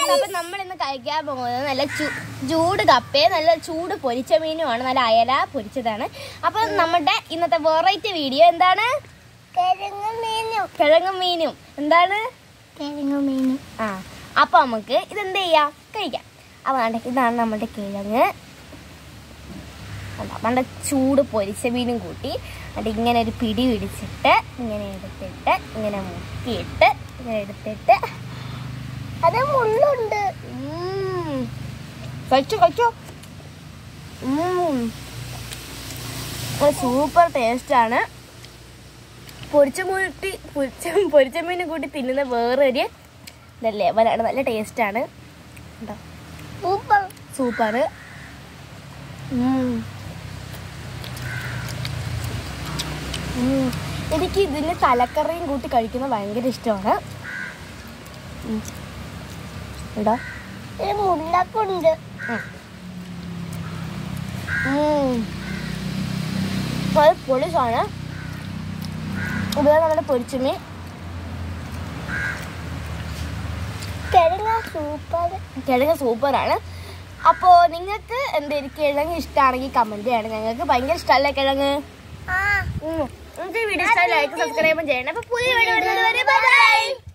അപ്പൊ നമ്മൾ ഇന്ന് കഴിക്കാൻ പോകുന്നത് നല്ല ചൂ- ചൂട് കപ്പയും നല്ല ചൂട് പൊരിച്ച മീനുമാണ് നല്ല അയല പൊരിച്ചതാണ് അപ്പൊ നമ്മുടെ ഇന്നത്തെ വെറൈറ്റി വീഡിയോ എന്താണ് കിഴങ്ങ് മീനും കിഴങ്ങും മീനും എന്താണ് കിഴങ്ങ് മീനും ആ അപ്പൊ നമുക്ക് ഇതെന്ത് ചെയ്യാം കഴിക്കാം അപ്പൊ ദാണ്ടെ ഇതാണ് നമ്മുടെ കിഴങ്ങ് കണ്ടോ? നമ്മുടെ ചൂട് പൊരിച്ച മീനും കൂട്ടി എന്നിട്ട് ഇങ്ങനെ ഒരു പിടി പിടിച്ചിട്ട് ഇങ്ങനെ എടുത്തിട്ട് ഇങ്ങനെ മുക്കിയിട്ട് ഇങ്ങനെ എടുത്തിട്ട് അത് മുള്ളുണ്ട് ഉം. കഴിച്ചോ കഴിച്ചോ ഉം. അത് സൂപ്പർ ടേസ്റ്റാണ് പൊരിച്ച കൂട്ടി പൊരിച്ച പൊരിച്ച മീൻ കൂട്ടി തിന്നുന്ന വേറൊരു ഇതല്ലേ ലെവലാണ് നല്ല ടേസ്റ്റാണ് ഉണ്ടോ സൂപ്പർ സൂപ്പർ എനിക്ക് ഇതിന് തലക്കറിയും കൂട്ടി കഴിക്കുന്നത് ഭയങ്കര ഇഷ്ടമാണ് ഉം. ഉണ്ടോ ഇത് മുള്ളൊക്കെ ഉണ്ട് ഉം. അത് പൊളി സാധനം ഇത് നമ്മുടെ പൊരിച്ചുമീൻ കിഴങ്ങ് സൂപ്പർ കിഴങ്ങ് സൂപ്പറാണ് അപ്പോൾ നിങ്ങൾക്ക് എന്തെങ്കിലും കിഴങ്ങ് ഇഷ്ടമാണെങ്കിൽ കമൻറ്റ് ചെയ്യണം ഞങ്ങൾക്ക് ഭയങ്കര ഇഷ്ടമല്ലേ കിഴങ്ങ് ആ ഉം. നിങ്ങൾക്ക് ഈ വീഡിയോ ഇഷ്ടമായി ലൈക്ക് സബ്സ്ക്രൈബും ചെയ്യണം അപ്പോൾ പുതിയ വീഡിയോ വരുന്നത് വരെ ബൈ